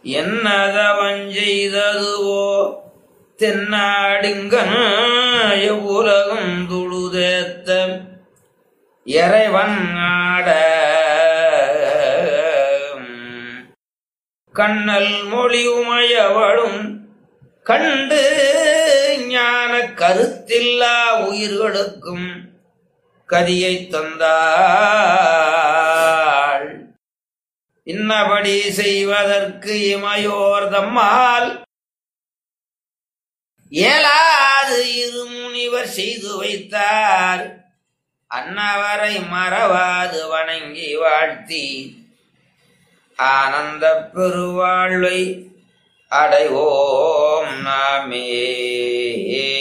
என்னதவன் செய்ததுவோ தென்னாடுங்கன் எவ்வுலகம் துழுதேத்த இறைவன் ஆட கண்ணல் மொழி உமையவளும் கண்டு ஞான கருத்தில்லா உயிர்களுக்கும் கதியை தந்தாள் இன்னபடி செய்வதற்கு இமையோர் தம்மால் இயலாது இரு முனிவர் செய்து வைத்தார் அன்னவரை மறவாது வணங்கி வாழ்த்தி ஆனந்த பெருவாழ்வை அடைவோம் நாமே